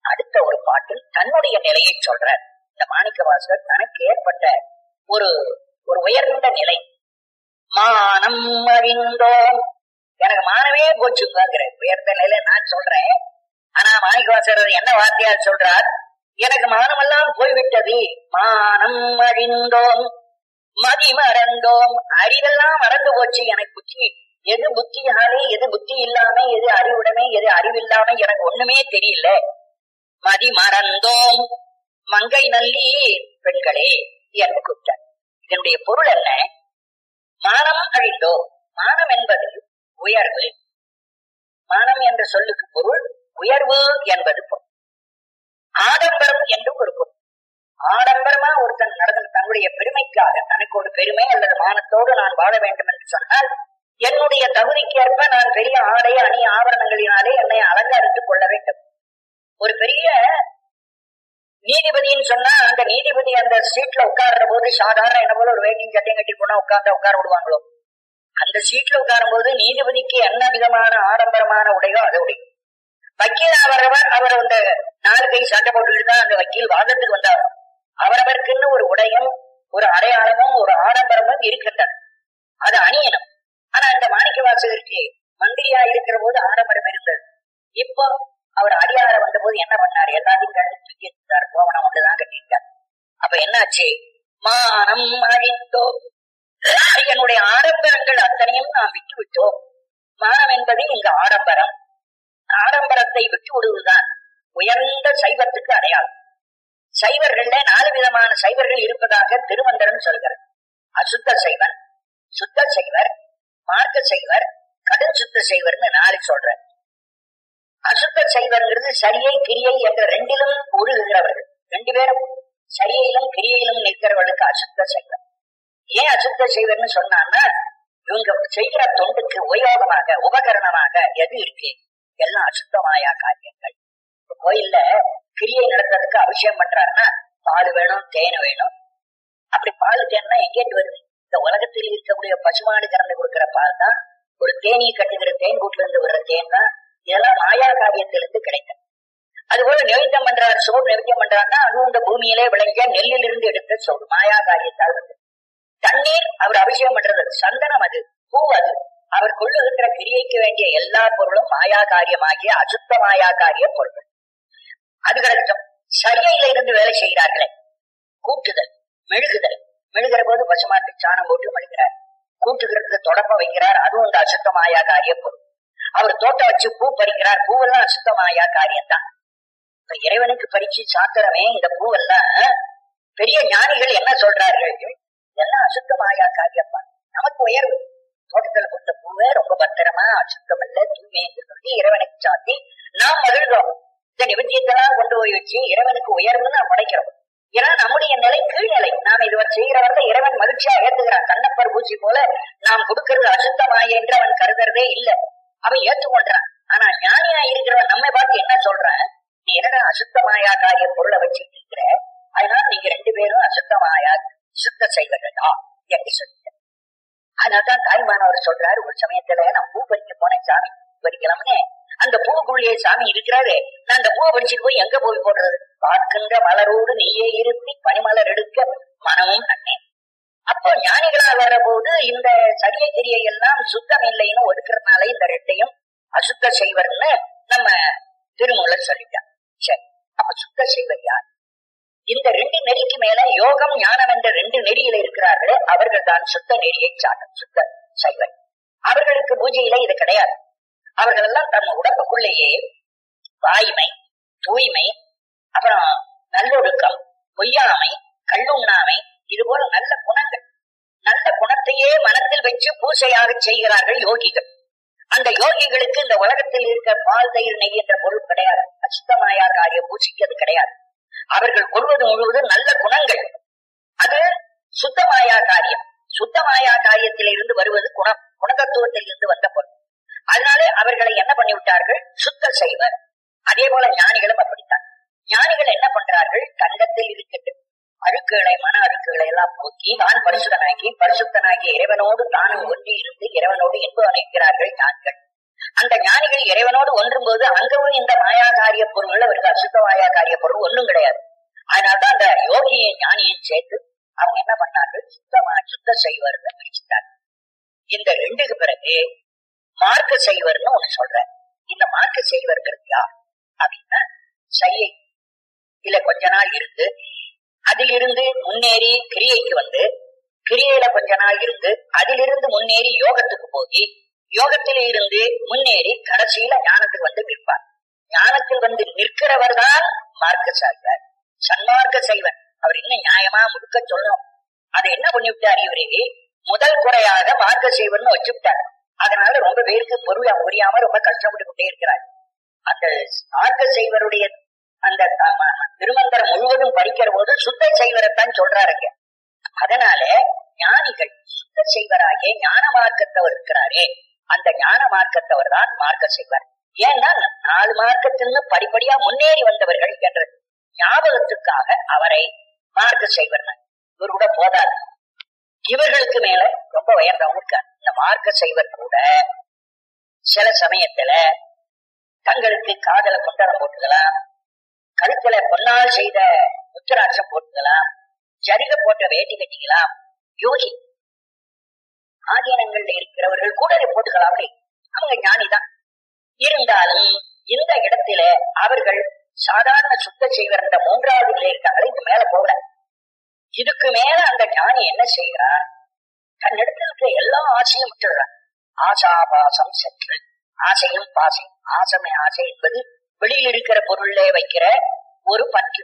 அடுத்த ஒரு பாட்டில் தன்னுடைய நிலையை சொல்றார் இந்த மாணிக்க வாசகர் தனக்கு ஏற்பட்ட ஒரு ஒரு உயர்ந்த நிலை மானம் அறிந்தோம் எனக்கு மானமே போச்சுங்கிற உயர்ந்த நிலை நான் சொல்றேன் ஆனா மாணிக்க வாசகர் என்ன வார்த்தையால் சொல்றார் எனக்கு மானமெல்லாம் போய்விட்டது மானம் அறிந்தோம் மதி மறந்தோம் அறிவெல்லாம் மறந்து போச்சு எனக்கு புத்தி எது புத்தியாலே எது புத்தி இல்லாம எது அறிவுடமே எது அறிவில்லாம எனக்கு ஒண்ணுமே தெரியல மதி மறந்தோம் மங்கை நல்லி பெண்களே என்று கூப்பிட்டார் இதனுடைய பொருள் என்ன மானம் அழிந்தோம் மானம் என்பது உயர்வு மானம் என்ற சொல்லுக்கு பொருள் உயர்வு என்பது பொருள் ஆடம்பரம் என்று ஒரு பொருள் ஆடம்பரமா ஒருத்தன் நடந்த தன்னுடைய பெருமைக்காக தனக்கு ஒரு பெருமை அல்லது மானத்தோடு நான் வாழ வேண்டும் என்று சொன்னால் என்னுடைய தகுதிக்கேற்ப நான் பெரிய ஆடை அணி ஆபரணங்களினாலே என்னை அலங்கரித்துக் கொள்ள வேண்டும் ஒரு பெரிய நீதிபதின்னு சொன்னா அந்த நீதிபதி அந்த சீட்ல உட்கார்ற போது சாதாரண என்ன போல ஒரு வேட்டிங் சட்டையும் கட்டி போனா உட்கார்ந்து உட்கார விடுவாங்களோ அந்த சீட்ல உட்காரும் போது நீதிபதிக்கு என்ன விதமான ஆடம்பரமான உடையோ அது உடை வக்கீல் அவரவர் அவர் அந்த நாலு கை சட்டை போட்டுக்கிட்டு தான் அந்த வக்கீல் வாதத்துக்கு வந்தார் அவரவருக்குன்னு ஒரு உடையும் ஒரு அடையாளமும் ஒரு ஆடம்பரமும் இருக்கின்றன அது அணியணும் ஆனா அந்த மாணிக்க வாசகருக்கு மந்திரியா இருக்கிற போது ஆடம்பரம் இருந்தது இப்போ அவர் அடியார வந்த போது என்ன பண்ணாரு எல்லாத்தையும் கண்டு தூக்கி எடுத்தார் கோவணம் ஒன்றுதான் கட்டிட்டார் அப்ப என்னாச்சு மானம் அழித்தோம் என்னுடைய ஆடம்பரங்கள் அத்தனையும் நாம் விட்டு விட்டோம் மானம் என்பது இங்கு ஆடம்பரம் ஆடம்பரத்தை விட்டு விடுவதுதான் உயர்ந்த சைவத்துக்கு அடையாளம் சைவர்கள்ல நாலு விதமான சைவர்கள் இருப்பதாக திருமந்திரம் சொல்கிறது அசுத்த சைவன் சுத்த சைவர் மார்க்க சைவர் கடும் சுத்த சைவர்னு நாலு சொல்ற அசுத்த சைவர்ங்கிறது சரியை கிரியை என்ற ரெண்டிலும் ஒழுகுகிறவர்கள் ரெண்டு பேரும் சரியையிலும் கிரியையிலும் நிற்கிறவர்களுக்கு அசுத்த சைவர் ஏன் அசுத்த சைவர்னு சொன்னான்னா இவங்க செய்கிற தொண்டுக்கு உபயோகமாக உபகரணமாக எது இருக்கு எல்லாம் அசுத்தமாயா காரியங்கள் இப்ப கோயில்ல கிரியை நடத்துறதுக்கு அபிஷேகம் பண்றாருன்னா பால் வேணும் தேன் வேணும் அப்படி பால் தேன்னா எங்கேட்டு வருது இந்த உலகத்தில் இருக்கக்கூடிய பசுமாடு கறந்து கொடுக்கிற பால் தான் ஒரு தேனி கட்டுகிற தேன் கூட்டுல இருந்து வர்ற தேன் தான் இதெல்லாம் மாயா காரியத்திலிருந்து கிடைக்கும் அதுபோல நிவேத்தம் பண்றாரு சோறு நிவேத்தியம் பண்றாருன்னா அதுவும் இந்த பூமியிலே விளைஞ்ச நெல்லில் இருந்து எடுத்த சோறு மாயா காரியத்தால் வந்து தண்ணீர் அவர் அபிஷேகம் பண்றது சந்தனம் அது பூ அது அவர் கொள்ளுகின்ற கிரியைக்கு வேண்டிய எல்லா பொருளும் மாயா காரியமாகிய அசுத்த மாயா காரிய பொருள்கள் அது கிடைக்கும் சரியையில இருந்து வேலை செய்கிறார்களே கூட்டுதல் மெழுகுதல் மெழுகிற போது பசுமாட்டு சாணம் போட்டு மெழுகிறார் கூட்டுகிறதுக்கு தொடப்ப வைக்கிறார் அதுவும் இந்த அசுத்தமாயா காரிய பொருள் அவர் தோட்டம் வச்சு பூ பறிக்கிறார் பூவெல்லாம் அசுத்தமாயா காரியம்தான் இப்ப இறைவனுக்கு பறிச்சு சாத்திரமே இந்த பூவெல்லாம் பெரிய ஞானிகள் என்ன சொல்றார்கள் இதெல்லாம் அசுத்தமாயா காரியப்பா நமக்கு உயர்வு தோட்டத்துல கொடுத்த பூவே ரொம்ப பத்திரமா அசுத்தம் இல்ல தூய்மை என்று சொல்லி இறைவனுக்கு சாத்தி நாம் மகிழ்கிறோம் இந்த நிவர்த்தியத்தெல்லாம் கொண்டு போய் வச்சு இறைவனுக்கு உயர்வுன்னு நாம் படைக்கிறோம் ஏன்னா நம்முடைய நிலை கீழ்நிலை நாம் இதுவரை செய்கிறவர்களை இறைவன் மகிழ்ச்சியா ஏத்துக்கிறான் கண்ணப்பர் பூச்சி போல நாம் கொடுக்கிறது அசுத்தமாய என்று அவன் கருதுறதே இல்ல அவன் ஏற்றுக்கொண்டான் ஆனா ஞானியா இருக்கிறவன் நம்மை பார்த்து என்ன சொல்றான் நீ என்னடா அசுத்தமாயா காரிய பொருளை வச்சுட்டு இருக்கிற அதனால நீங்க ரெண்டு பேரும் அசுத்தமாயா சுத்த செய்வதா என்று சொல்லிட்டு அதனால்தான் தாய்மானவர் சொல்றாரு ஒரு சமயத்துல நான் பூ பறிக்க போனேன் சாமி பறிக்கலாம்னு அந்த பூவுக்குள்ளேயே சாமி இருக்கிறாரு நான் அந்த பூவை பறிச்சுட்டு போய் எங்க போய் போடுறது பார்க்கின்ற மலரோடு நீயே இருத்தி பனிமலர் எடுக்க மனமும் அண்ணேன் அப்போ ஞானிகளா வர போது இந்த சரிய கிரியை எல்லாம் சுத்தம் இல்லைன்னு ஒதுக்குறதுனால இந்த ரெட்டையும் அசுத்த செய்வர்னு நம்ம திருமூலர் சொல்லிட்டான் சரி அப்ப சுத்த செய்வர் யார் இந்த ரெண்டு நெறிக்கு மேல யோகம் ஞானம் என்ற ரெண்டு நெறியில இருக்கிறார்களே அவர்கள் தான் சுத்த நெறியை சாட்டும் சுத்த சைவர் அவர்களுக்கு பூஜையில இது கிடையாது அவர்கள் எல்லாம் தம் உடம்புக்குள்ளேயே வாய்மை தூய்மை அப்புறம் நல்லொழுக்கம் பொய்யாமை கல்லுண்ணாமை இது போல நல்ல குணங்கள் நல்ல குணத்தையே மனத்தில் வச்சு பூசையாக செய்கிறார்கள் யோகிகள் அந்த யோகிகளுக்கு இந்த உலகத்தில் இருக்க பால் தயிர் நெய் என்ற பொருள் கிடையாது அசுத்தமாயா காரிய பூஜைக்கு அது கிடையாது அவர்கள் கொள்வது முழுவதும் நல்ல குணங்கள் அது சுத்தமாயா காரியம் சுத்தமாயா காரியத்தில் இருந்து வருவது குணம் குணதத்துவத்தில் இருந்து வந்த பொருள் அதனாலே அவர்களை என்ன பண்ணி விட்டார்கள் சுத்த செய்வர் அதே போல ஞானிகளும் அப்படித்தான் ஞானிகள் என்ன பண்றார்கள் தங்கத்தில் இருக்கின்ற அழுக்குகளை மன அழுக்குகளை எல்லாம் போக்கி தான் பரிசுத்தனாக்கி பரிசுத்தனாகி இறைவனோடு தானும் ஒன்றி இருந்து இறைவனோடு இன்பம் அணைக்கிறார்கள் ஞானிகள் அந்த ஞானிகள் இறைவனோடு ஒன்றும் போது அங்கவும் இந்த மாயாகாரிய பொருள்கள் அவர்கள் சுத்தமாயா காரிய பொருள் ஒண்ணும் கிடையாது அதனாலதான் அந்த யோகியை ஞானியும் சேர்த்து அவங்க என்ன பண்ணார்கள் சுத்தமா சுத்த செய்வர்னு பிரிச்சுட்டாங்க இந்த ரெண்டுக்கு பிறகு மார்க்க செய்வர்னு ஒண்ணு சொல்றேன் இந்த மார்க்க செய்வர்ங்கிறது யார் அப்படின்னா சையை இல்ல கொஞ்ச நாள் இருந்து அதிலிருந்து முன்னேறி கிரியைக்கு வந்து கிரியையில கொஞ்ச நாள் இருந்து அதிலிருந்து முன்னேறி யோகத்துக்கு போய் யோகத்தில இருந்து முன்னேறி கடைசியில ஞானத்துக்கு வந்து நிற்பார் ஞானத்தில் வந்து நிற்கிறவர் தான் மார்க்க சாய்வார் சன்மார்க்க செய்வன் அவர் என்ன நியாயமா முழுக்க சொல்லணும் அதை என்ன பண்ணிவிட்டார் இவரே முதல் குறையாக மார்க்க செய்வன் வச்சுவிட்டார் அதனால ரொம்ப பேருக்கு பொருள் புரியாம ரொம்ப கஷ்டப்பட்டு கொண்டே இருக்கிறார் அந்த மார்க்க செய்வருடைய அந்த திருமந்திரம் முழுவதும் படிக்கிற போது சுத்த செய்வரைத்தான் சொல்றாருங்க அதனால ஞானிகள் சுத்த செய்வராகிய ஞான மார்க்கத்தவர் இருக்கிறாரே அந்த ஞான மார்க்கத்தவர் தான் மார்க்க செய்வார் ஏன்னா நாலு மார்க்கத்திலிருந்து படிப்படியா முன்னேறி வந்தவர்கள் என்ற ஞாபகத்துக்காக அவரை மார்க்க செய்வர் இவர் கூட போதாது இவர்களுக்கு மேல ரொம்ப உயர்ந்தவங்க இருக்கார் இந்த மார்க்க செய்வர் கூட சில சமயத்துல தங்களுக்கு காதல கொண்டாடம் போட்டுக்கலாம் கழுத்துல பொன்னால் செய்த உத்தராட்சம் போட்டுக்கலாம் ஜரிக போட்ட வேட்டி கட்டிக்கலாம் யோகி ஆதீனங்கள்ல இருக்கிறவர்கள் கூட அதை போட்டுக்கலாம் அப்படி அவங்க ஞானிதான் இருந்தாலும் இந்த இடத்துல அவர்கள் சாதாரண சுத்த செய்வர் என்ற மூன்றாவது நிலை இருக்காங்களே இது மேல போகல இதுக்கு மேல அந்த ஞானி என்ன செய்கிறார் தன்னிடத்தில் இருக்கிற எல்லா ஆசையும் விட்டுடுறார் ஆசாபாசம் சற்று ஆசையும் பாசை ஆசமை ஆசை என்பது வெளியில் இருக்கிற பொருளே வைக்கிற ஒரு பற்று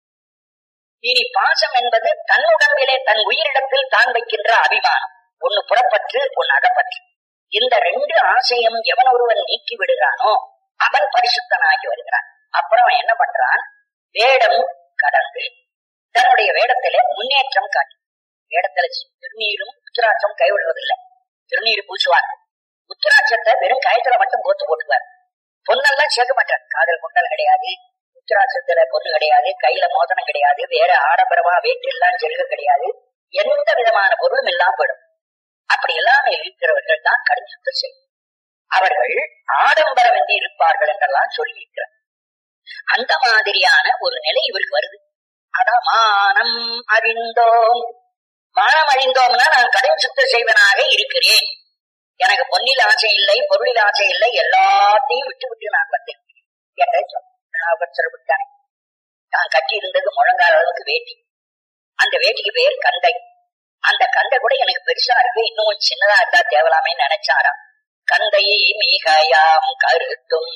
இனி பாசம் என்பது தன் உடம்பிலே தன் உயிரிடத்தில் தான் வைக்கின்ற அபிமானம் ஒன்னு புறப்பற்று ஒன்னு அகப்பற்று இந்த ரெண்டு ஆசையும் எவன் ஒருவன் நீக்கி விடுகிறானோ அவன் பரிசுத்தனாகி வருகிறான் அப்புறம் அவன் என்ன பண்றான் வேடம் கடந்து தன்னுடைய வேடத்திலே முன்னேற்றம் காட்டி வேடத்துல திருநீரும் உத்திராட்சம் கைவிடுவதில்லை திருநீர் பூசுவார் உத்திராட்சத்தை வெறும் கயத்துல மட்டும் கோத்து போட்டுவார் பொண்ணெல்லாம் சேர்க்க மாட்டார் காதல் கொண்டல் கிடையாது உத்திராட்சத்துல பொண்ணு கிடையாது கையில மோதனம் கிடையாது வேற ஆடம்பரமா வேற்றெல்லாம் செல்க கிடையாது எந்த விதமான பொருளும் எல்லாம் போயிடும் அப்படி எல்லாமே இருக்கிறவர்கள் தான் கடுஞ்சுத்த செய்யும் அவர்கள் ஆடம்பரமின்றி இருப்பார்கள் என்றெல்லாம் சொல்லி இருக்கிறார் அந்த மாதிரியான ஒரு நிலை இவருக்கு வருது அதான் மானம் அறிந்தோம் மானம் அழிந்தோம்னா நான் கடல் சுத்த செய்வனாக இருக்கிறேன் எனக்கு பொன்னில் ஆசை இல்லை பொருளில் ஆசை இல்லை எல்லாத்தையும் விட்டு விட்டு நான் வந்தேன் என்று சொன்னானே நான் கட்டி இருந்தது முழங்கால அளவுக்கு வேட்டி அந்த வேட்டிக்கு பேர் கந்தை அந்த கந்தை கூட எனக்கு பெருசா இருக்கு இன்னும் கொஞ்சம் சின்னதா இருந்தா தேவலாமே நினைச்சாராம் கந்தையை மிகையாம் கருத்தும்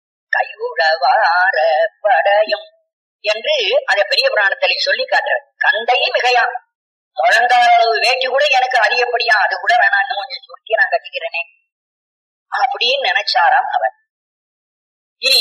கையுடவார படையும் என்று அந்த பெரிய புராணத்திலே சொல்லி காட்டுறார் கந்தையை மிகையாம் முழங்கால அளவு வேட்டி கூட எனக்கு அதிகப்படியா அது கூட வேணாம் இன்னும் கொஞ்சம் சுருக்கி நான் கட்டிக்கிறேனே அப்படின்னு நினைச்சாராம் அவர் இனி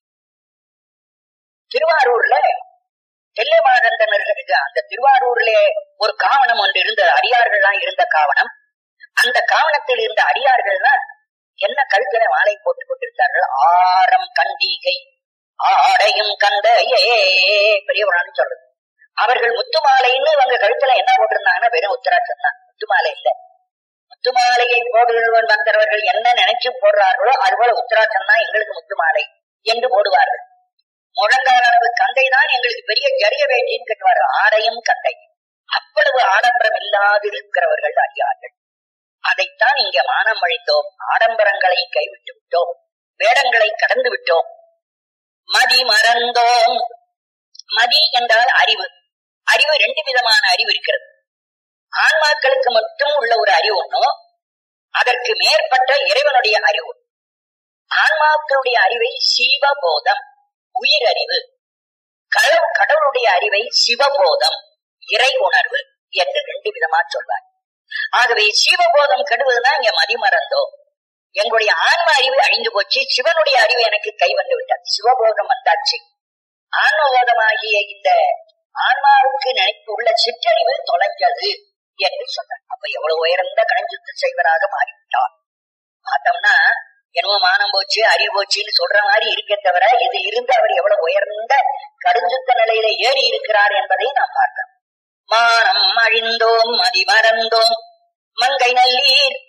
திருவாரூர்ல தெல்லைமாகந்தனர்களுக்கு அந்த திருவாரூர்ல ஒரு காவணம் ஒன்று இருந்த அடியார்கள்லாம் இருந்த காவணம் அந்த காவணத்தில் இருந்த அடியார்கள்னா என்ன கழுத்துல மாலை போட்டுக் கொண்டிருந்தார்கள் ஆரம் கண்டீகை ஆடையும் கந்தையே பெரியவரான்னு சொல்றது அவர்கள் முத்து மாலைன்னு அவங்க கழுத்துல என்ன போட்டிருந்தாங்கன்னா வெறும் உத்தராட்சம் தான் முத்து மாலை இல்ல முத்து மாலையை போடுகிறவன் வந்தவர்கள் என்ன நினைச்சு போடுறார்களோ அதுபோல உத்தராட்சம் தான் எங்களுக்கு முத்து மாலை என்று போடுவார்கள் முழங்கால அளவு கந்தை தான் எங்களுக்கு பெரிய ஜரிய வேண்டின்னு கட்டுவார்கள் ஆடையும் கந்தை அவ்வளவு ஆடம்பரம் இல்லாது இருக்கிறவர்கள் அறியார்கள் அதைத்தான் இங்க மானம் அழித்தோம் ஆடம்பரங்களை கைவிட்டு விட்டோம் வேடங்களை கடந்து விட்டோம் மதி மறந்தோம் மதி என்றால் அறிவு அறிவு ரெண்டு விதமான அறிவு இருக்கிறது ஆன்மாக்களுக்கு மட்டும் உள்ள ஒரு அறிவு ஒன்றும் அதற்கு மேற்பட்ட இறைவனுடைய அறிவு ஆன்மாக்களுடைய அறிவை சீவபோதம் உயிரறிவு கடவு கடவுளுடைய அறிவை சிவபோதம் இறை உணர்வு என்று ரெண்டு விதமா சொல்வார் ஆகவே சிவபோதம் கெடுவதுதான் இங்க மதிமறந்தோம் எங்களுடைய ஆன்ம அறிவு அழிந்து போச்சு சிவனுடைய அறிவு எனக்கு கை வந்து விட்டார் சிவபோதம் வந்தாச்சு ஆன்மபோதமாகிய இந்த ஆன்மாவுக்கு நினைப்பு உள்ள சிற்றறிவு தொலைஞ்சது என்று சொன்னார் அப்ப எவ்வளவு உயர்ந்த கணஞ்சுத்து செய்வராக மாறிவிட்டார் பார்த்தோம்னா என்னவோ மானம் போச்சு அறிவு போச்சுன்னு சொல்ற மாதிரி இருக்க தவிர இது இருந்து அவர் எவ்வளவு உயர்ந்த கடுஞ்சுத்த நிலையில ஏறி இருக்கிறார் என்பதை நாம் பார்க்கிறோம் மானம் அழிந்தோம் மதிமறந்தோம் மங்கை நல்லீர்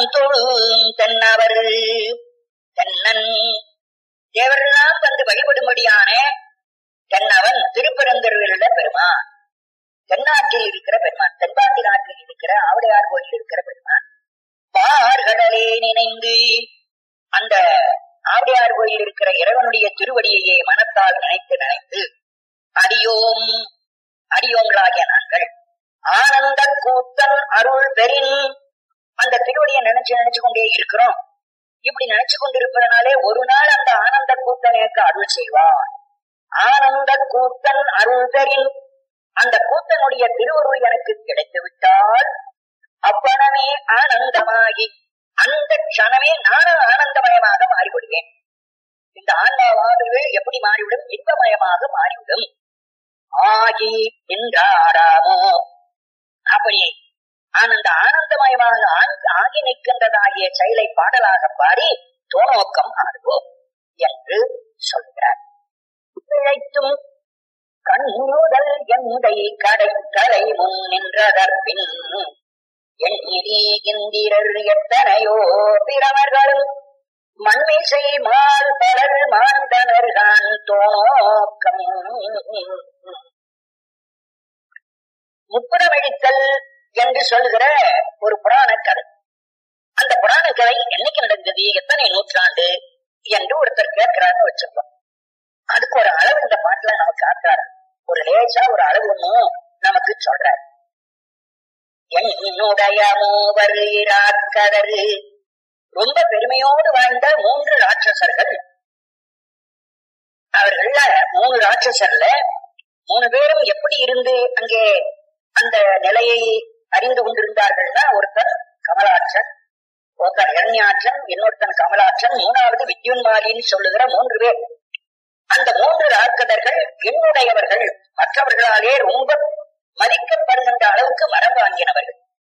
வான்தொழும் தென்னவர் தென்னன் தேவரெல்லாம் வந்து வழிபடும்படி நாட்டில் இருக்கிற பெருமான் தென்பாண்டி நாட்டில் இருக்கிற ஆவடையார் கோயில் இருக்கிற பெருமான் பார்கடலே நினைந்து அந்த ஆவடையார் கோயில் இருக்கிற இறைவனுடைய திருவடியையே மனத்தால் நினைத்து நினைத்து அடியோம் அடியோங்களாகிய நாங்கள் ஆனந்த கூத்தன் அருள் பெறின் அந்த திருவடியை நினைச்சு நினைச்சு கொண்டே இருக்கிறோம் இப்படி நினைச்சு கொண்டிருப்பதனாலே ஒரு நாள் அந்த ஆனந்த கூத்தன் எனக்கு அருள் செய்வான் ஆனந்த கூத்தன் அருள் பெறின் அந்த கூத்தனுடைய திருவருள் எனக்கு கிடைத்து விட்டால் அப்பணமே ஆனந்தமாகி அந்த க்ஷணமே நானும் ஆனந்தமயமாக மாறிவிடுவேன் இந்த ஆன்மாவானது எப்படி மாறிவிடும் இன்பமயமாக மாறிவிடும் ஆகி நின்றாராமோ அப்படி ஆனந்த ஆனந்தமயமாக ஆன்- ஆகி நிற்கின்றதாகிய செயலை பாடலாக பாடி தோணோக்கம் ஆடுவோம் என்று சொல்கிறார் பிழைத்தும் கண்ணுதல் எந்தை கடை கலை முன் நின்றதற்பின் எண்ணிலி இந்திரர் எத்தனையோ பிறவர்களும் மண்மிசை மால் பலர் மாந்தனர்தான் தோணோக்கம் முப்புறமழித்தல் என்று சொல்கிற ஒரு புராண கதை அந்த புராண கதை என்னைக்கு நடந்தது எத்தனை நூற்றாண்டு என்று ஒருத்தர் கேட்கிறாருன்னு வச்சிருக்கோம் அதுக்கு ஒரு அளவு இந்த பாட்டுல நமக்கு காட்டுறாரு ஒரு லேசா ஒரு அளவு ஒண்ணும் நமக்கு சொல்றாரு என்னுடைய மூவர் இராக்கதரு ரொம்ப பெருமையோடு வாழ்ந்த மூன்று ராட்சசர்கள் அவர்கள்ல மூணு ராட்சசர்ல மூணு பேரும் எப்படி இருந்து அங்கே அந்த நிலையை அறிந்து கொண்டிருந்தார்கள்னா ஒருத்தன் கமலாட்சன் ஒருத்தன் இரண்யாட்சன் இன்னொருத்தன் கமலாட்சன் மூணாவது வித்யுன்மாலின்னு சொல்லுகிற மூன்று பேர் அந்த மூன்று ராக்கதர்கள் என்னுடையவர்கள் மற்றவர்களாலே ரொம்ப மதிக்கப்படுகின்ற அளவுக்கு மரம் வாங்கினவர்கள்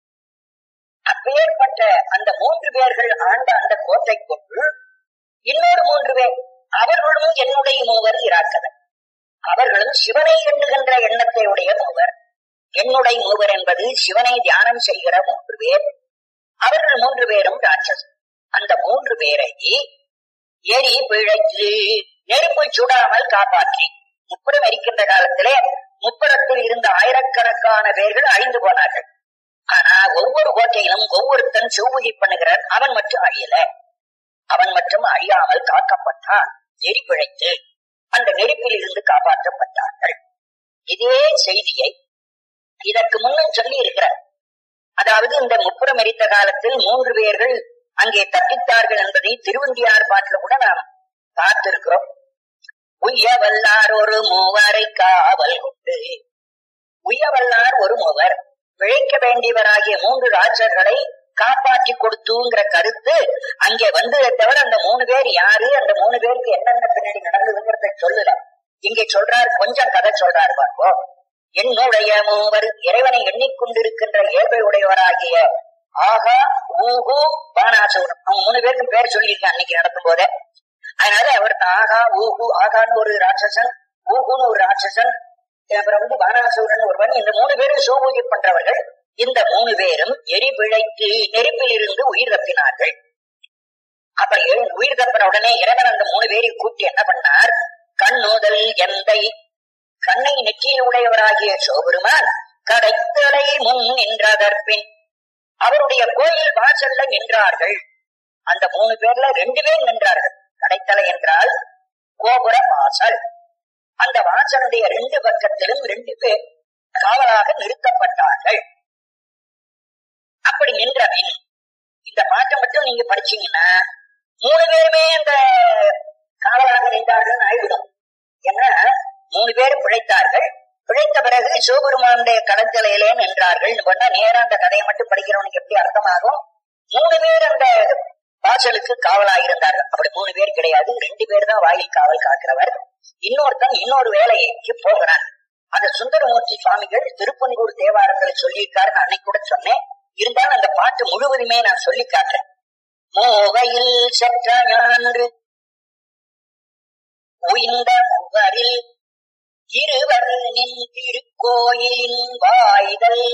அப்பேற்பட்ட அந்த மூன்று பேர்கள் ஆண்ட அந்த கோட்டைக்குள் இன்னொரு மூன்று பேர் அவர்களும் என்னுடைய மூவர் இராக்கதர் அவர்களும் சிவனை எண்ணுகின்ற எண்ணத்தை உடைய மூவர் என்னுடைய மூவர் என்பது சிவனை தியானம் செய்கிற மூன்று பேர் அவர்கள் மூன்று பேரும் ராட்சஸ் அந்த மூன்று பேரை எரி பிழைத்து நெருப்பு சுடாமல் காப்பாற்றி முப்புறம் எரிக்கின்ற காலத்திலே முப்புறத்தில் இருந்த ஆயிரக்கணக்கான பேர்கள் அழிந்து போனார்கள் ஆனா ஒவ்வொரு கோட்டையிலும் ஒவ்வொருத்தன் செவ்வுகை பண்ணுகிறான் அவன் மட்டும் அழியல அவன் மட்டும் அழியாமல் காக்கப்பட்டான் எரி பிழைத்து அந்த நெருப்பில் இருந்து காப்பாற்றப்பட்டார்கள் இதே செய்தியை இதற்கு முன்னும் சொல்லி இருக்கிறார் அதாவது இந்த முப்புறம் எரித்த காலத்தில் மூன்று பேர்கள் அங்கே தப்பித்தார்கள் என்பதை திருவந்தியார் பாட்டில் கூட நாம் பார்த்திருக்கிறோம் உய்யவல்லார் ஒரு மூவரை காவல் கொண்டு உய்யவல்லார் ஒரு மூவர் பிழைக்க வேண்டியவராகிய மூன்று ராஜர்களை காப்பாற்றி கொடுத்துங்கிற கருத்து அங்கே வந்ததை தவிர அந்த மூணு பேர் யாரு அந்த மூணு பேருக்கு என்னென்ன பின்னாடி நடந்ததுங்கிறத சொல்லல இங்கே சொல்றார் கொஞ்சம் கதை சொல்றாரு பாருங்கோ என்னுடைய மூவர் இறைவனை எண்ணிக்கொண்டிருக்கின்ற ஏழ்மை உடையவராகிய ஆகா ஊகு பானாசூரன் அவங்க மூணு பேருக்கும் பேர் சொல்லியிருக்கேன் அன்னைக்கு நடத்தும் போதே அதனால அவர் ஆகா ஊகு ஆகான்னு ஒரு ராட்சசன் ஊகுன்னு ஒரு ராட்சசன் அப்புறம் வந்து பானாசூரன் ஒருவன் இந்த மூணு பேரும் சோபூஜை பண்றவர்கள் இந்த மூணு பேரும் எரி பிழைத்து நெருப்பில் இருந்து உயிர் தப்பினார்கள் அப்புறம் எழு- உயிர் தப்பின உடனே இறைவன் அந்த மூணு பேரை கூட்டி என்ன பண்ணார் கண்ணுதல் எந்தை கண்ணை நெற்றியில் உடையவராகிய சோபெருமான் கடைத்தலை முன் நின்றதற்பின் அவருடைய கோயில் வாசல்ல நின்றார்கள் அந்த மூணு பேர்ல ரெண்டு பேர் நின்றார்கள் கடைத்தலை என்றால் கோபுர வாசல் அந்த வாசலுடைய ரெண்டு பக்கத்திலும் ரெண்டு பேர் காவலாக நிறுத்தப்பட்டார்கள் அப்படி நின்றபின் இந்த பாட்டை மட்டும் நீங்க படிச்சீங்கன்னா மூணு பேருமே அந்த காவலாக நின்றார்கள் ஆயிடும் ஏன்னா மூணு பேரும் பிழைத்தார்கள் பிழைத்த பிறகு சிவபெருமானுடைய கடத்தலையிலே நின்றார்கள் பண்ணா நேரா அந்த கதையை மட்டும் படிக்கிறவனுக்கு எப்படி அர்த்தமாகும் மூணு பேர் அந்த வாசலுக்கு காவலா இருந்தார்கள் அப்படி மூணு பேர் கிடையாது ரெண்டு பேர் தான் வாயில் காவல் காக்கிறவர் இன்னொருத்தன் இன்னொரு வேலைக்கு போகிறான் அந்த சுந்தரமூர்த்தி சுவாமிகள் திருப்பன்கூர் தேவாரங்களை சொல்லியிருக்காரு நான் அன்னைக்கு கூட சொன்னேன் இருந்தாலும் அந்த பாட்டு முழுவதுமே நான் சொல்லி காட்டுறேன் மோவையில் செற்ற ஞான்று உயிந்த முகரில் இருவர் நின் திருக்கோயிலின் வாய்தல்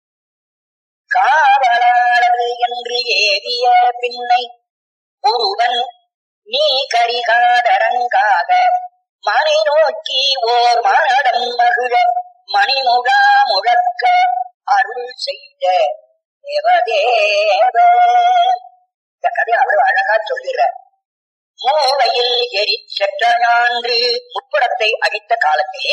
காவலாளர் என்று ஏவிய பின்னை ஒருவன் நீ கரிகாதரங்காக மனை நோக்கி ஓர் மாடம் மகிழ மணிமுகா முழக்க அருள் செய்த தேவதேவ இந்த கதை அவ்வளவு அழகா சொல்கிறார் மூவையில் எரி செற்ற ஞான்று முப்படத்தை அடித்த காலத்திலே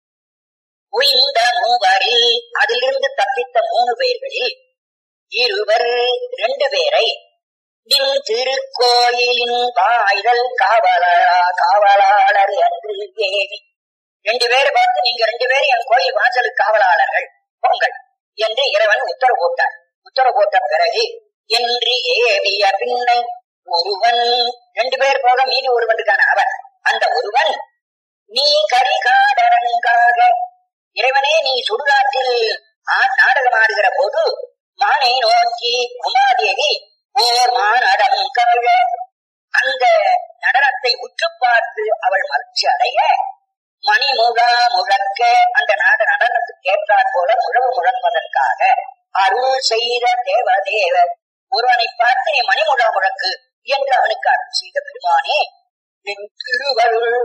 உய்ந்த மூவரில் அதிலிருந்து தப்பித்த மூணு பேர்களில் இருவர் ரெண்டு பேரை நின் திருக்கோயிலின் வாய்தல் காவலா காவலாளர் என்று ஏவி ரெண்டு பேரை பார்த்து நீங்க ரெண்டு பேரும் என் கோயில் வாசலுக்கு காவலாளர்கள் போங்கள் என்று இறைவன் உத்தரவு போட்டார் உத்தரவு போட்ட பிறகு என்று ஏவிய பின்னை ஒருவன் ரெண்டு பேர் போக மீதி ஒருவன் இருக்கான அவன் அந்த ஒருவன் நீ கரிகாடரங்காக இறைவனே நீ சுடுகாட்டில் ஆ- நாடகம் ஆடுகிற போது மானை நோக்கி உமாதேவி ஓர் மானடம் கழ அந்த நடனத்தை உற்று பார்த்து அவள் மகிழ்ச்சி அடைய மணிமுகா முழக்க அந்த நாட நடனத்துக்கு ஏற்றாற் போல முழவு முழங்குவதற்காக அருள் செய்த தேவதேவ ஒருவனை பார்த்து நீ மணிமுகா முழக்கு என்று அவனுக்கு அருள் செய்த பெருமானே நின் திருவருள்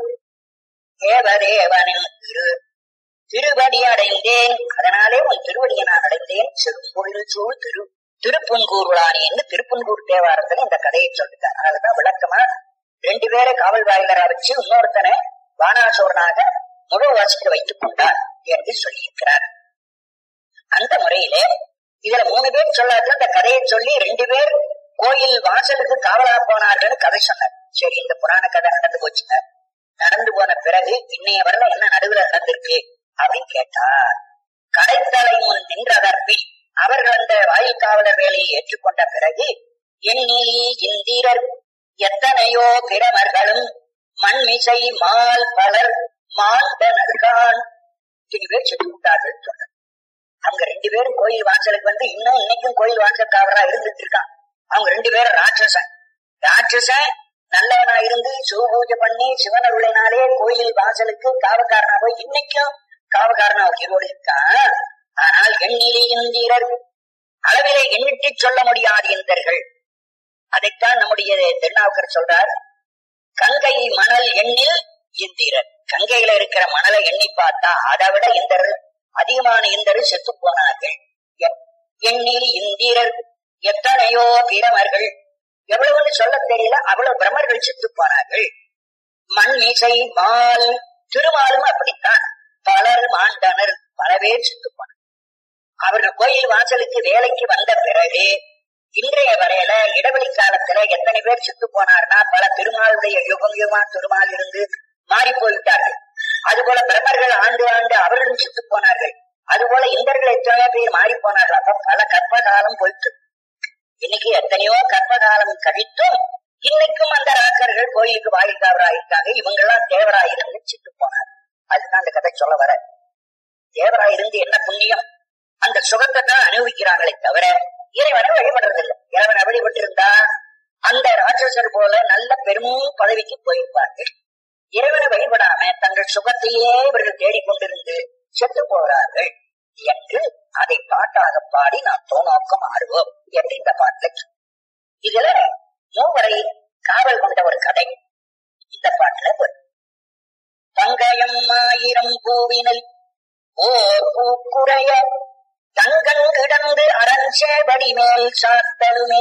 தேவதேவனின் திரு திருவடி அடைந்தேன் அதனாலே உன் திருவடியை நான் அடைந்தேன் செரும்பொழில் சூழ் திரு திருப்புன்கூருளானி என்று திருப்புன்கூர் தேவாரத்துல இந்த கதையை சொல்லிட்டார் அதுதான் விளக்கமா ரெண்டு பேரை காவல் வாயிலரா வச்சு இன்னொருத்தனை வானாசோரனாக முழு வாசித்து வைத்துக் கொண்டார் என்று சொல்லியிருக்கிறார் அந்த முறையிலே இதுல மூணு பேர் சொல்லாத அந்த கதையை சொல்லி ரெண்டு பேர் கோயில் வாசலுக்கு காவலா போனார்கள்னு கதை சொன்னார் சரி இந்த புராண கதை நடந்து போச்சுங்க நடந்து போன பிறகு இன்னைய வரல என்ன நடுவுல நடந்திருக்கு அப்படின்னு கேட்டார் கடைத்தலை முன் நின்றதற்பில் அவர்கள் அந்த வாயில் காவலர் வேலையை ஏற்றுக்கொண்ட பிறகு எண்ணிலி இந்திரர் எத்தனையோ பிரமர்களும் மண்மிசை மால் பலர் மாண்டனர்கான் இத்தனை பேர் செத்து விட்டார்கள் சொன்னார் அவங்க ரெண்டு பேரும் கோயில் வாசலுக்கு வந்து இன்னும் இன்னைக்கும் கோயில் வாசல் காவலரா இருந்துட்டு இருக்கான் அவங்க ரெண்டு பேரும் ராட்சசன் ராட்சசன் நல்லவனா இருந்து சிவ பூஜை பண்ணி சிவனருளினாலே கோயில் வாசலுக்கு காவக்காரனா போய் இன்னைக்கும் காவக்காரனா உயிரோடு இருக்கான் ஆனால் எண்ணிலே இந்திரர் அளவிலே எண்ணிட்டு சொல்ல முடியாத இந்தர்கள் அதைத்தான் நம்முடைய திருநாவுக்கர் சொல்றார் கங்கை மணல் எண்ணில் இந்திரர் கங்கையில இருக்கிற மணலை எண்ணி பார்த்தா அதை விட இந்தர் அதிகமான இந்தர் செத்து போனார்கள் எ- எண்ணில் இந்திரர் எத்தனையோ பிரமர்கள் எவ்வளவுன்னு சொல்ல தெரியல அவ்வளவு பிரமர்கள் செத்து போனார்கள் மண் மீசை மால் திருமாலும் அப்படித்தான் பலர் மாண்டனர் பல பேர் செத்து போனார் அவர்கள் கோயில் வாசலுக்கு வேலைக்கு வந்த பிறகு இன்றைய வரையில இடைவெளி காலத்துல எத்தனை பேர் செத்து போனார்னா பல திருமாலுடைய யுகம் யுகமா திருமால் இருந்து மாறி போய்விட்டார்கள் அதுபோல பிரம்மர்கள் ஆண்டு ஆண்டு அவர்களும் செத்து போனார்கள் அதுபோல இந்தர்கள் எத்தனையோ பேர் மாறி போனார்கள் அப்ப பல கற்ப காலம் போயிட்டு இன்னைக்கு எத்தனையோ கற்ப காலம் கழித்தும் இன்னைக்கும் அந்த ராக்கர்கள் கோயிலுக்கு வாயில்காவரா இருக்காங்க இவங்க எல்லாம் தேவரா இருந்து செத்து போனார் அதுதான் அந்த கதை சொல்ல வர தேவரா இருந்து என்ன புண்ணியம் அந்த சுகத்தை தான் அனுபவிக்கிறாங்களே தவிர இறைவனை வழிபடுறது இல்லை இறைவனை வழிபட்டிருந்தா அந்த ராட்சசர் போல நல்ல பெரும் பதவிக்கு போயிருப்பார்கள் இறைவனை வழிபடாம தங்கள் சுகத்தையே இவர்கள் தேடிக்கொண்டிருந்து செத்து போகிறார்கள் என்று அதை பாட்டாக பாடி நாம் தோநோக்கம் ஆடுவோம் என்று இந்த பாட்டுல சொல்லு. இதுல மூவரை காவல் கொண்ட ஒரு கதை இந்த பாட்டுல வரும் தங்கயம் ஆயிரம் பூவினல் ஓர் பூக்குறைய தங்கன் கிடந்து அரண் சேவடி மேல் சாத்தலுமே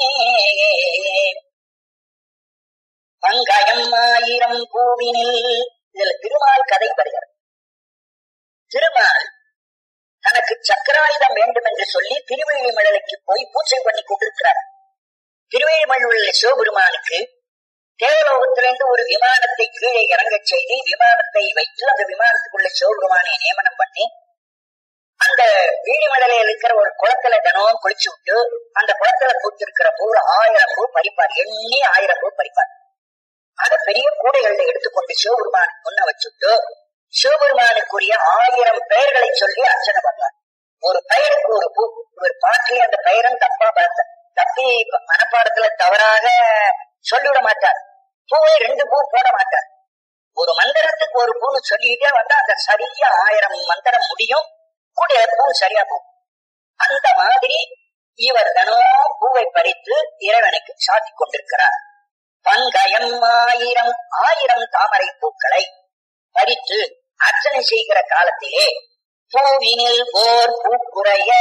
பங்கயம் ஆயிரம் பூவினில் இதுல திருமால் கதை வருகிறது திருமால் தனக்கு சக்கராயுதம் வேண்டும் என்று சொல்லி திருவேழிமலைக்கு போய் பூஜை பண்ணி கொண்டிருக்கிறார் திருவேழிமலையில் சிவபெருமானுக்கு தேவலோகத்திலிருந்து ஒரு விமானத்தை கீழே இறங்கச் செய்து விமானத்தை வைத்து அந்த விமானத்துக்குள்ள சிவபெருமானை நியமனம் பண்ணி அந்த வீழிமலையில இருக்கிற ஒரு குளத்துல தினமும் குளிச்சு விட்டு அந்த குளத்துல பூத்திருக்கிற பூ ஆயிரம் பூ பறிப்பார் எண்ணி ஆயிரம் பூ பறிப்பார் அத பெரிய கூடைகள்ல எடுத்துக்கொண்டு சிவபெருமான் முன்ன வச்சுட்டு சிவபெருமானுக்குரிய ஆயிரம் பெயர்களை சொல்லி அர்ச்சனை பண்ணார் ஒரு பெயருக்கு ஒரு பூ ஒரு பாட்டிலே அந்த பெயரும் தப்பா பார்த்த தப்பி மனப்பாடத்துல தவறாக சொல்லிவிட மாட்டார் பூவை ரெண்டு பூ போட மாட்டார் ஒரு மந்திரத்துக்கு ஒரு பூன்னு சொல்லிட்டே வந்தா அந்த சரியா ஆயிரம் மந்திரம் முடியும் கூடிய பூ சரியா போகும் அந்த மாதிரி இவர் தினம் பூவை பறித்து இறைவனுக்கு சாத்திக் கொண்டிருக்கிறார் பங்கயம் ஆயிரம் ஆயிரம் தாமரை பூக்களை பறித்து அர்ச்சனை செய்கிற காலத்திலே பூவினில் ஓர் பூக்குறைய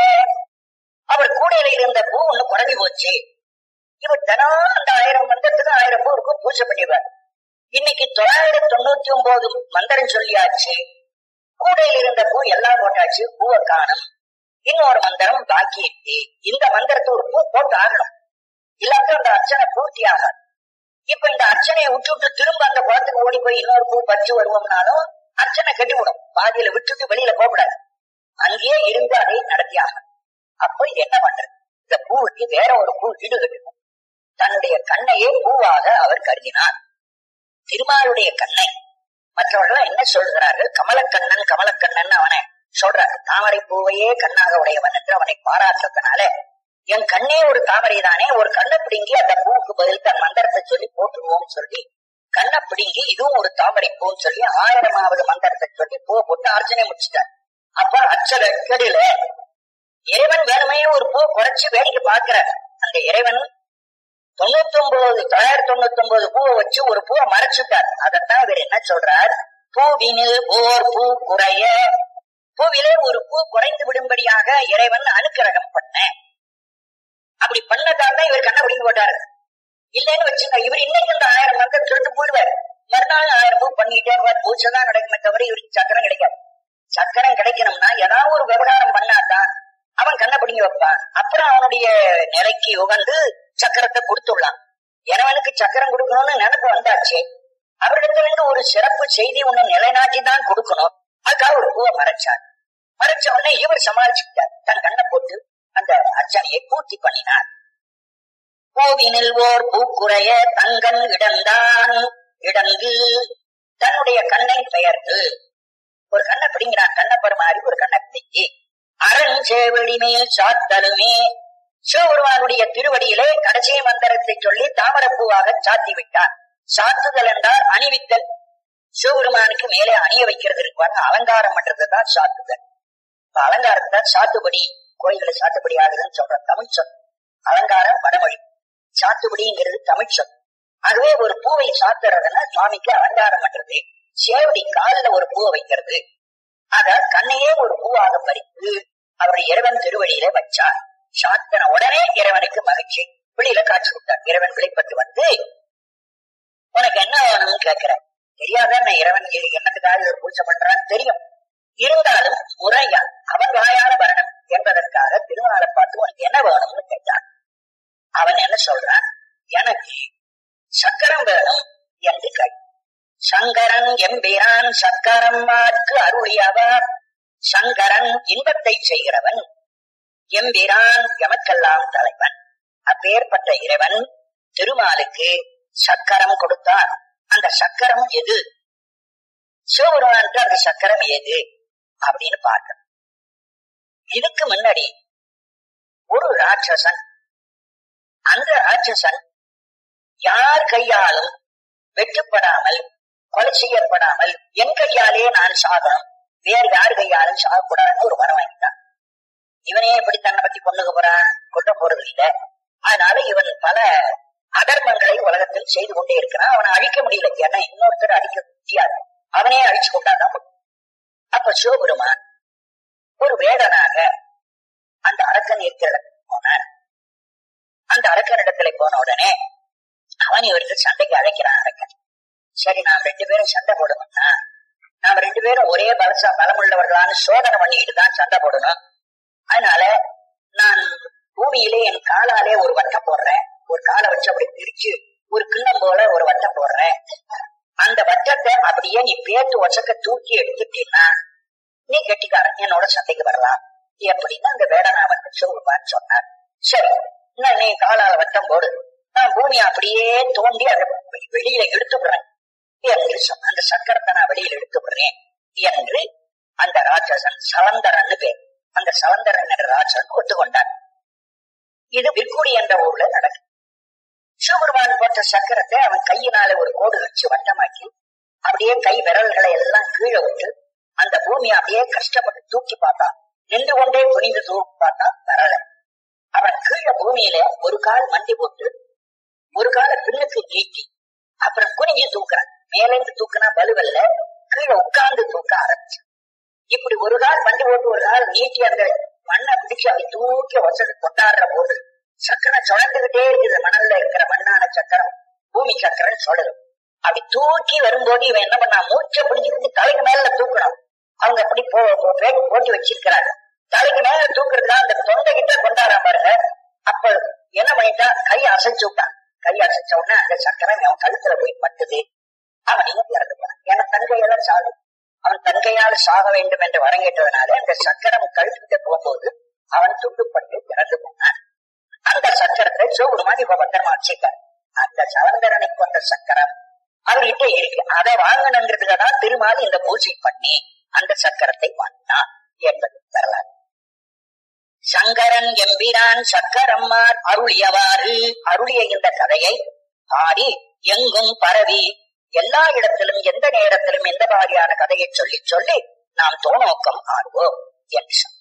அவர் கூடையில இருந்த பூ ஒண்ணு குறைஞ்சு போச்சு இவர் தினம் அந்த ஆயிரம் மந்திரத்துக்கு ஆயிரம் பூ இருக்கும் பூஜை பண்ணிடுவார் இன்னைக்கு தொள்ளாயிரத்தி தொண்ணூத்தி ஒன்பது மந்திரம் சொல்லியாச்சு கூடையில் இருந்த பூ எல்லாம் போட்டாச்சு பூவை காணும் இன்னொரு மந்திரம் பாக்கி இருக்கு இந்த மந்திரத்தை ஒரு பூ போட்டு ஆகணும் இல்லாத அந்த அர்ச்சனை பூர்த்தி ஆகாது இப்ப இந்த அர்ச்சனையை விட்டு விட்டு திரும்ப அந்த குளத்துக்கு ஓடி போய் இன்னொரு பூ பறிச்சு வருவோம்னாலும் அர்ச்சனை கட்டிவிடும் பாதியில விட்டுட்டு வெளியில போகக்கூடாது அங்கேயே இருந்து அதை நடத்தி ஆகணும் அப்ப இது என்ன பண்றது இந்த பூவுக்கு வேற ஒரு பூ ஈடு கட்டணும் தன்னுடைய கண்ணையே பூவாக அவர் கருதினார் திருமாலுடைய கண்ணை மற்றவர்கள் என்ன சொல்கிறார்கள் கமலக்கண்ணன் கமலக்கண்ணன் அவனை சொல்றாரு தாமரை பூவையே கண்ணாக உடையவன் என்று அவனை பாராட்டத்தினால என் கண்ணே ஒரு தாமரை தானே ஒரு கண்ணை பிடுங்கி அந்த பூவுக்கு பதில் தன் மந்திரத்தை சொல்லி போட்டுருவோம்னு சொல்லி கண்ணை பிடுங்கி இதுவும் ஒரு தாமரை பூன்னு சொல்லி ஆயிரமாவது மந்திரத்தை சொல்லி பூ போட்டு அர்ச்சனை முடிச்சிட்டார் அப்ப அச்சர கடில இறைவன் வேணுமே ஒரு பூ குறைச்சு வேடிக்கை பார்க்கிறார் அந்த இறைவன் தொண்ணூத்தி ஒன்பது தொள்ளாயிரத்தி தொண்ணூத்தி ஒன்பது பூவை வச்சு ஒரு பூவை மறைச்சுட்டார் அதைத்தான் இவர் என்ன சொல்றார் பூவினில் ஓர் பூ குறைய பூவிலே ஒரு பூ குறைந்து விடும்படியாக இறைவன் அனுக்கிரகம் பண்ண அப்படி பண்ணதால் தான் இவர் கண்ண பிடிங்க போட்டாரு இல்லைன்னு வச்சுங்க இவர் இன்னைக்கு இந்த ஆயிரம் மந்திரம் சொல்லிட்டு போயிடுவார் மறுநாள் ஆயிரம் பூ பண்ணிட்டே இருப்பார் பூஜை தான் நடக்குமே தவிர இவருக்கு சக்கரம் கிடைக்காது சக்கரம் கிடைக்கணும்னா ஏதாவது ஒரு விவகாரம் பண்ணாதான் அவன் கண்ணை பிடிங்கி வைப்பான் அப்புறம் அவனுடைய நிலைக்கு உகந்து சக்கரத்தை கொடுத்துடலாம் இறைவனுக்கு சக்கரம் கொடுக்கணும்னு நினைப்பு வந்தாச்சு அவரிடத்துல இருந்து ஒரு சிறப்பு செய்தி ஒண்ணு நிலைநாட்டி தான் கொடுக்கணும் அதுக்காக ஒரு பூவை மறைச்சார் மறைச்ச உடனே இவர் சமாளிச்சுக்கிட்டார் தன் கண்ணை போட்டு அந்த அர்ச்சனையை பூர்த்தி பண்ணினார் கோவினில் ஓர் பூக்குறைய தங்கன் இடந்தான் இடங்கு தன்னுடைய கண்ணை பெயர்த்து ஒரு கண்ணை பிடிங்கிறான் கண்ணப்பர் மாதிரி ஒரு கண்ணை பிடிக்கி அரண் சேவடி மேல் சாத்தலுமே சிவபெருமானுடைய திருவடியிலே கடைசி மந்திரத்தை சொல்லி தாமரப்பூவாக சாத்தி விட்டார் சாத்துதல் என்றால் அணிவித்தல் சிவபெருமானுக்கு மேலே அணிய வைக்கிறது இருப்பாங்க அலங்காரம் பண்றதுதான் சாத்துதல் இப்ப அலங்காரத்தை தான் சாத்துபடி கோயில்களை சாத்துபடி ஆகுதுன்னு சொல்ற தமிழ் சொல் அலங்காரம் வடமொழி சாத்துபடிங்கிறது தமிழ் சொல் ஆகவே ஒரு பூவை சாத்துறதுன்னா சுவாமிக்கு அலங்காரம் பண்றது சேவடி காலில் ஒரு பூவை வைக்கிறது அத கண்ணையே ஒரு பூவாக பறித்து அவர் இறைவன் திருவடியில வச்சார் சாத்தன உடனே இறைவனுக்கு மகிழ்ச்சி வெளியில காட்சி கொடுத்தார் இறைவன் வெளிப்பட்டு வந்து உனக்கு என்ன வேணும்னு கேட்கிற தெரியாத நான் இறைவன் என்னத்துக்காக ஒரு பூஜை பண்றான்னு தெரியும் இருந்தாலும் முறையா அவன் வாயால வரணும் என்பதற்காக திருநாளை பார்த்து உனக்கு என்ன வேணும்னு கேட்டான் அவன் என்ன சொல்றான் எனக்கு சக்கரம் வேணும் என்று கேட்டான் சங்கரன் எம்பிரான் சக்கரம் மாற்கு அருளியவர் சங்கரன் இன்பத்தை செய்கிறவன் எம்பிரான் எமக்கெல்லாம் தலைவன் அப்பேற்பட்ட இறைவன் திருமாலுக்கு சக்கரம் கொடுத்தார் அந்த சக்கரம் எது சிவபெருமானுக்கு அந்த சக்கரம் எது அப்படின்னு பார்க்கணும் இதுக்கு முன்னாடி ஒரு ராட்சசன் அந்த ராட்சசன் யார் கையாலும் வெட்டுப்படாமல் கொலை செய்யப்படாமல் என் கையாலே நான் சாகணும் வேறு யார் கையாலும் சாகக்கூடாதுன்னு ஒரு மரம் வாங்கிட்டான் இவனே எப்படி தன்னை பத்தி கொண்டுக்க போறான் கொண்ட போறது இல்ல அதனால இவன் பல அதர்மங்களை உலகத்தில் செய்து கொண்டே இருக்கிறான் அவனை அழிக்க முடியல ஏன்னா இன்னொருத்தர் அழிக்க முடியாது அவனே அழிச்சு கொண்டாதான் முடியும் அப்ப சிவபெருமான் ஒரு வேடனாக அந்த அரக்கன் இருக்கிற இடத்துக்கு போனான் அந்த அரக்கன் இடத்துல போன உடனே அவன் இவருக்கு சண்டைக்கு அழைக்கிறான் அரக்கன் சரி நாம் ரெண்டு பேரும் சண்டை போடணும்னா நாம ரெண்டு பேரும் ஒரே பலசா பலமுள்ளவர்களான சோதனை பண்ணிட்டு தான் சண்டை போடணும் அதனால நான் பூமியிலே என் காலாலே ஒரு வட்டம் போடுறேன் ஒரு காலை வச்சு அப்படி பிரிச்சு ஒரு கிண்ணம் போல ஒரு வட்டம் போடுறேன் அந்த வட்டத்தை அப்படியே நீ பேட்டு ஒசக்க தூக்கி எடுத்துட்டீன்னா நீ கெட்டிக்காரன் என்னோட சண்டைக்கு வரலாம் எப்படின்னு அந்த வேடனாவன் சிவபெருமான் சொன்னார் சரி நான் நீ காலால வட்டம் போடு நான் பூமியை அப்படியே தோண்டி அதை வெளியில எடுத்துடுறேன் என்று சொன்ன அந்த சக்கரத்தை நான் வெளியில எடுத்துடுறேன் என்று அந்த ராட்சசன் சலந்தரன் பேர் அந்த சலந்தரன் என்ற ராட்சசன் ஒத்துக்கொண்டான் இது விற்குடி என்ற ஊர்ல நடக்கும் சிவபெருமான் போட்ட சக்கரத்தை அவன் கையினால ஒரு கோடு வச்சு வட்டமாக்கி அப்படியே கை விரல்களை எல்லாம் கீழே விட்டு அந்த பூமியை அப்படியே கஷ்டப்பட்டு தூக்கி பார்த்தான் நின்று கொண்டே குனிந்து தூக்கி பார்த்தான் வரல அவன் கீழே பூமியில ஒரு கால் மண்டி போட்டு ஒரு கால பின்னுக்கு நீட்டி அப்புறம் குனிஞ்சு தூக்குறான் மேலேந்து தூக்குனா வலுவல்ல கீழே உட்கார்ந்து தூக்க ஆரம்பிச்சு இப்படி ஒரு கால் வண்டி ஓட்டு ஒரு கால் நீட்டி அந்த மண்ணை பிடிச்சு அப்படி தூக்கி வசதி கொண்டாடுற போது சக்கரம் சுழந்துகிட்டே இருக்குது மணல்ல இருக்கிற மண்ணான சக்கரம் பூமி சக்கரம் சுழலும் அப்படி தூக்கி வரும்போது இவன் என்ன பண்ணா மூச்சை பிடிச்சிக்கிட்டு தலைக்கு மேல தூக்கணும் அவங்க அப்படி போ போ- பே- போட்டு வச்சிருக்கிறாங்க தலைக்கு மேல தூக்குறதுனா அந்த தொண்டை கிட்ட கொண்டாட பாருங்க அப்ப என்ன பண்ணிட்டா கை அசைச்சு விட்டான் கை அசைச்ச உடனே அந்த சக்கரம் அவன் கழுத்துல போய் பட்டுது அவன் இங்க இறந்து போனான் ஏன்னா தங்கையெல்லாம் சாது அவன் தங்கையால் சாக வேண்டும் என்று வரங்கேட்டதுனால அந்த சக்கரம் கழுத்துக்கிட்ட போகும்போது அவன் துண்டுப்பட்டு இறந்து போனான் அந்த சக்கரத்தை சிவபெருமான் இப்ப பத்திரமா வச்சிருக்கார் அந்த சவந்தரனை கொண்ட சக்கரம் அவர்கிட்ட இருக்கு அதை வாங்கணுங்கிறதுக்காக தான் திருமால் இந்த பூஜை பண்ணி அந்த சக்கரத்தை வாங்கினான் என்பது வரலாறு சங்கரன் எம்பிரான் சக்கரம்மார் அருளியவாறு அருளிய இந்த கதையை பாடி எங்கும் பரவி எல்லா இடத்திலும் எந்த நேரத்திலும் எந்த மாதிரியான கதையை சொல்லி சொல்லி நாம் தோநோக்கம் ஆடுவோம் என்று சொன்னார்